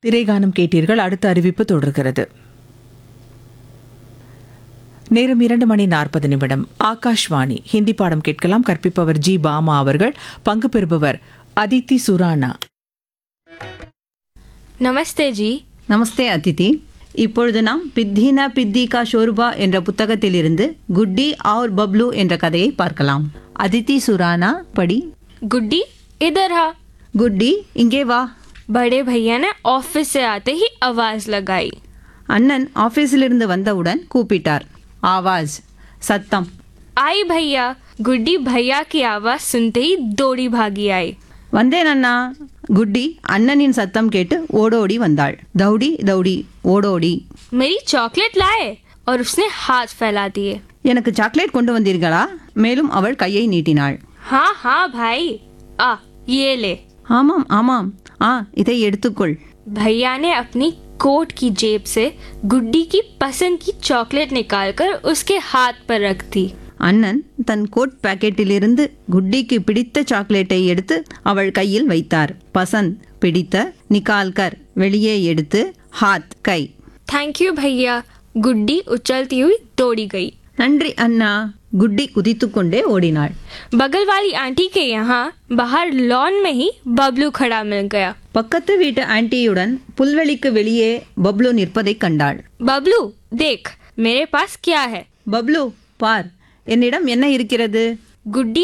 திரைகானம் கேட்டீர்கள் அடுத்த அறிவிப்பு தொடர்கிறது நேரம் இரண்டு மணி நாற்பது நிமிடம் ஆகாஷ்வாணி ஹிந்தி பாடம் கேட்கலாம் கற்பிப்பவர் ஜி பாமா அவர்கள் பங்கு பெறுபவர் அதித்தி சுரானா नमस्ते जी நமஸ்தே அதிதி இப்பொழுது நாம் பித்தினா பித்தி கா ஷோர்பா என்ற புத்தகத்திலிருந்து குட்டி और பப்ளு என்ற கதையை பார்க்கலாம் அதிதி சுரானா படி गुड्डी इधर आ குட்டி இங்கே வா बड़े भैया ने ऑफिस से आते ही आवाज लगाई அண்ணன் ஆபீஸிலிருந்து வந்தவுடன் கூப்பிட்டார் ஆவாஸ் சத்தம் आई भैया गुड्डी भैया की आवाज सुनते ही दौड़ी भागी आई வந்தேன் அண்ணா குட்டி அண்ணனின் சத்தம் கேட்டு ஓடோடி வந்தாள் தௌடி தௌடி ஓடோடி मेरी चॉकलेट लाए और उसने हाथ फैला दिए எனக்கு சாக்லேட் கொண்டு வந்தீர்களா மேலும் அவள் கையை நீட்டினாள் हाँ हाँ भाई आ ये ले ஆமாம் ஆமாம் ஆ இதை எடுத்துக்கொள் भैया ने अपनी कोट की जेब से गुड्डी की पसंद की चॉकलेट निकालकर उसके हाथ पर रख दी அண்ணன் தன் கோட் பாக்கெட்டிலிருந்து குட்டிக்கு பிடித்த சாக்லேட்டை எடுத்து அவள் கையில் வைத்தார் பசந்த் பிடித்த நிகால்கர் வெளியே எடுத்து ஹாத் கை थैंक यू भैया गुड्डी उछलती हुई दौड़ी गई நன்றி அண்ணா குட்டி குதித்துக்கொண்டே ஓடினாள் बगल वाली आंटी के यहाँ बाहर लॉन में ही बबलू खड़ा मिल गया பக்கத்து வீட்டு ஆன்ட்டியுடன் புல்வெளிக்கு வெளியே பப்ளு நிற்பதைக் கண்டாள் बबलू देख मेरे पास क्या है பப்ளு பார் என்னிடம் என்ன இருக்கிறது गुड्डी